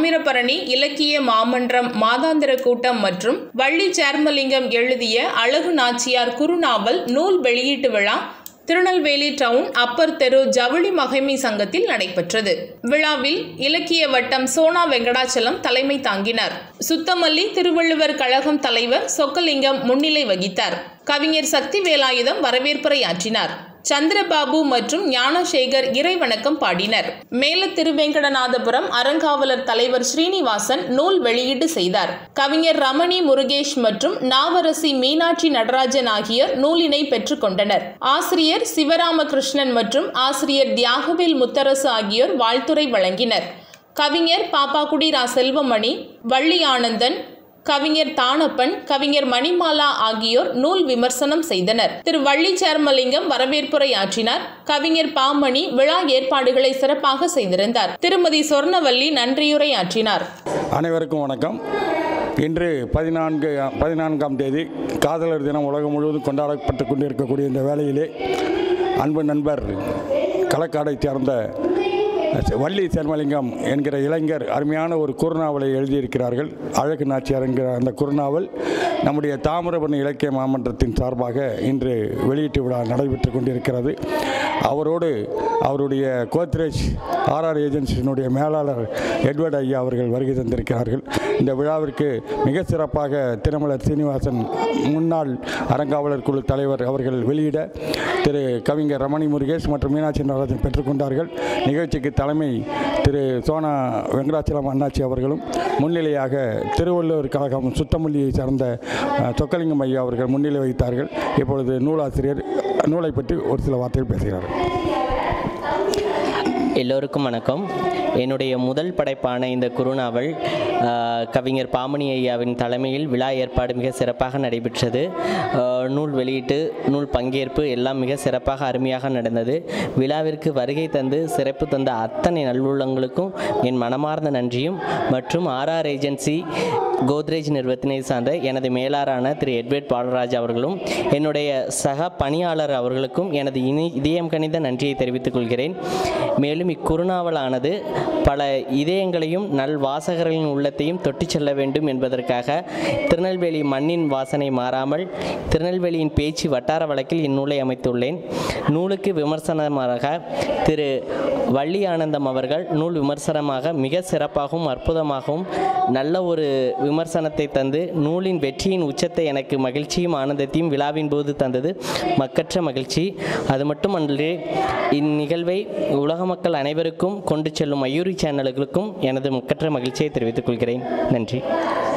தாமிரபரணி இலக்கிய மாமன்றம் மாதாந்திர கூட்டம் மற்றும் வள்ளி சேர்மலிங்கம் எழுதிய அழகு நாச்சியார் குறுநாவல் நூல் வெளியீட்டு விழா திருநெல்வேலி டவுன் அப்பர் தெரு ஜவுளி மகிமை சங்கத்தில் நடைபெற்றது விழாவில் இலக்கிய வட்டம் சோனா வெங்கடாச்சலம் தலைமை தாங்கினார் சுத்தமல்லி திருவள்ளுவர் கழகம் தலைவர் சொக்கலிங்கம் முன்னிலை வகித்தார் கவிஞர் சக்தி வேலாயுதம் வரவேற்புரையாற்றினார் சந்திரபாபு மற்றும் ஞானசேகர் இறைவணக்கம் பாடினர் மேல திருவேங்கடநாதபுரம் அறங்காவலர் தலைவர் ஸ்ரீனிவாசன் நூல் வெளியீடு செய்தார் கவிஞர் ரமணி முருகேஷ் மற்றும் நாவரசி மீனாட்சி நடராஜன் ஆகியோர் நூலினை பெற்றுக்கொண்டனர் ஆசிரியர் சிவராமகிருஷ்ணன் மற்றும் ஆசிரியர் தியாகவேல் முத்தரசு ஆகியோர் வாழ்த்துரை வழங்கினர் கவிஞர் பாப்பாக்குடி ரா செல்வமணி வள்ளி ஆனந்தன் கவிஞர் தானப்பன் கவிஞர் மணிமாலா ஆகியோர் நூல் விமர்சனம் செய்தனர் திரு வள்ளி சேர்மலிங்கம் வரவேற்புரையாற்றினார் கவிஞர் பாமணி விழா ஏற்பாடுகளை சிறப்பாக செய்திருந்தார் திருமதி சொர்ணவல்லி நன்றியுரையாற்றினார் அனைவருக்கும் வணக்கம் இன்று பதினான்கு பதினான்காம் தேதி காதலர் தினம் உலகம் முழுவதும் கொண்டாடப்பட்டு கொண்டிருக்கக்கூடிய இந்த வேளையிலே அன்பு நண்பர் களக்காடை சேர்ந்த வள்ளி சேர்மலிங்கம் என்கிற இளைஞர் அருமையான ஒரு குறுநாவலை எழுதியிருக்கிறார்கள் அழகு நாச்சியார் என்கிற அந்த குறுநாவல் நம்முடைய தாமிரபரணி இலக்கிய மாமன்றத்தின் சார்பாக இன்று வெளியீட்டு விழா நடைபெற்று கொண்டிருக்கிறது அவரோடு அவருடைய கோத்ரேஜ் ஆர்ஆர் ஏஜென்சியினுடைய மேலாளர் எட்வர்ட் ஐயா அவர்கள் வருகை தந்திருக்கிறார்கள் இந்த விழாவிற்கு மிக சிறப்பாக திருமலர் சீனிவாசன் முன்னாள் அறங்காவலர் குழு தலைவர் அவர்கள் வெளியிட திரு கவிஞர் ரமணி முருகேஷ் மற்றும் மீனாட்சி நடராஜன் பெற்றுக்கொண்டார்கள் நிகழ்ச்சிக்கு தலைமை திரு சோனா வெங்கடாச்சலம் அண்ணாச்சி அவர்களும் முன்னிலையாக திருவள்ளுவர் கழகம் சுத்தமல்லியை சார்ந்த அஹ், சொக்கலிங்கம் ஐயா அவர்கள் முன்னிலை வகித்தார்கள் இப்பொழுது நூலாசிரியர் நூலை பற்றி ஒரு சில வார்த்தைகள் பேசுகிறார்கள் எல்லோருக்கும் வணக்கம் என்னுடைய முதல் படைப்பான இந்த குறுநாவல் ஆஹ், கவிஞர் பாமணி ஐயாவின் தலைமையில் விழா ஏற்பாடு மிக சிறப்பாக நடைபெற்றது ஆஹ், நூல் வெளியீட்டு நூல் பங்கேற்பு எல்லாம் மிக சிறப்பாக அருமையாக நடந்தது விழாவிற்கு வருகை தந்து சிறப்பு தந்த அத்தனை நல்லுள்ளங்களுக்கும் என் மனமார்ந்த நன்றியும் மற்றும் ஆர்ஆர் ஏஜென்சி கோத்ரேஜ் நிறுவனத்தினை சார்ந்த எனது மேலாரான திரு எட்வர்ட் பாலராஜ் அவர்களும் என்னுடைய சக பணியாளர் அவர்களுக்கும் எனது இனி இதயம் கணித நன்றியை தெரிவித்துக் கொள்கிறேன் மேலும் இக்குறுநாவலானது பல இதயங்களையும் நல் வாசகர்களின் உள்ளத்தையும் தொட்டிச் செல்ல வேண்டும் என்பதற்காக திருநெல்வேலி மண்ணின் வாசனை மாறாமல் திருநெல்வேலியின் பேச்சு வட்டார வழக்கில் இந்நூலை அமைத்துள்ளேன் நூலுக்கு விமர்சனமாக திரு வள்ளி ஆனந்தம் அவர்கள் நூல் விமர்சனமாக மிக சிறப்பாகவும் அற்புதமாகவும் நல்ல ஒரு விமர்சனத்தை தந்து நூலின் வெற்றியின் உச்சத்தை எனக்கு மகிழ்ச்சியும் ஆனந்தத்தையும் விழாவின் போது தந்தது மக்கற்ற மகிழ்ச்சி அது மட்டுமன்றி இந்நிகழ்வை உலக மக்கள் அனைவருக்கும் கொண்டு செல்லும் மயூரி சேனல்களுக்கும் எனது மக்கற்ற மகிழ்ச்சியை தெரிவித்துக் கொள்கிறேன் நன்றி